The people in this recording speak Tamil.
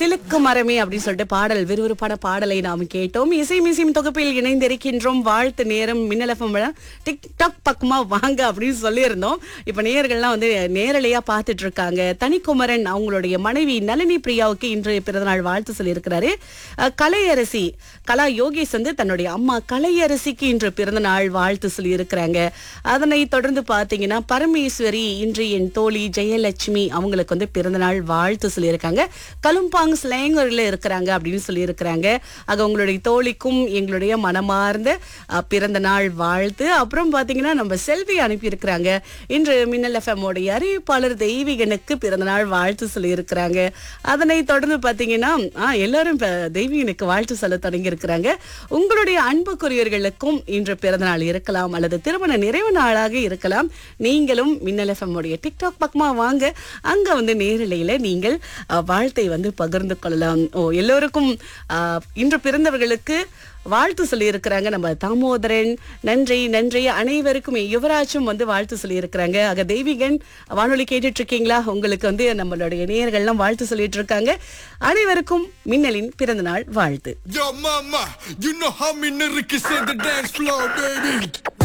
சிலுக்கு மரமே அப்படின்னு சொல்லிட்டு பாடல் விறுவிறுப்பான பாடலை நாம் கேட்டோம் இசை மிசிம் தொகுப்பில் இணைந்திருக்கின்றோம் வாழ்த்து நேரம் மின்னலஃபம் டிக்டாக் பக்கமா வாங்க அப்படின்னு சொல்லியிருந்தோம் இப்ப நேயர்கள்லாம் வந்து நேரலையா பார்த்துட்டு இருக்காங்க தனிக்குமரன் அவங்களுடைய மனைவி நளினி பிரியாவுக்கு இன்று பிறந்தநாள் வாழ்த்து சொல்லியிருக்கிறாரு அஹ், கலையரசி கலா யோகேஷ் வந்து தன்னுடைய அம்மா கலையரசிக்கு இன்று பிறந்தநாள் வாழ்த்து சொல்லியிருக்கிறாங்க அதனை தொடர்ந்து பார்த்தீங்கன்னா பரமேஸ்வரி இன்று என் தோழி ஜெயலட்சுமி அவங்களுக்கு வந்து பிறந்தநாள் வாழ்த்து சொல்லியிருக்காங்க கலும்பாங் ஸ்லேங்கரில் இருக்கிறாங்க அப்படின்னு சொல்லியிருக்கிறாங்க ஆக உங்களுடைய தோழிக்கும் எங்களுடைய மனமார்ந்த அஹ், பிறந்த நாள் வாழ்த்து அப்புறம் பார்த்தீங்கன்னா நம்ம செல்வி அனுப்பியிருக்கிறாங்க இன்று மின்னல் எஃப்எம் உடைய அறிவிப்பாளர் தெய்வீகனுக்கு பிறந்த நாள் வாழ்த்து சொல்லியிருக்கிறாங்க அதனை தொடர்ந்து பார்த்தீங்கன்னா ஆ, எல்லாரும் இப்ப தெய்வீகனுக்கு வாழ்த்து சொல்ல தொடங்கி இருக்கிறாங்க உங்களுடைய அன்புக்குரியவர்களுக்கும் இன்று பிறந்த நாள் இருக்கலாம் அல்லது திருமண நிறைவு நாளாக இருக்கலாம் நீங்களும் மின்னல் எஃப்எம் உடைய டிக்டாக் பக்கமா வாங்க அங்க வந்து நேரலையில நீங்கள் அஹ், வாழ்த்தை வந்து பகிர்ந்து கொள்ளலாம் ஓ எல்லோருக்கும் அஹ், இன்று பிறந்தவர்களுக்கு வாழ்த்து சொல்லியிருக்கிறாங்க நம்ம தாமோதரன் நன்றி நன்றி அனைவருக்கும் யுவராஜும் வந்து வாழ்த்து சொல்லியிருக்கிறாங்க ஆக தெய்வீகன் வானொலி கேட்டுட்டு இருக்கீங்களா உங்களுக்கு வந்து நம்மளுடைய நேயர்கள்லாம் வாழ்த்து சொல்லிட்டு இருக்காங்க அனைவருக்கும் மின்னலின் பிறந்த நாள் வாழ்த்து Yo, mama, you know how me nigga can set the dance floor, baby.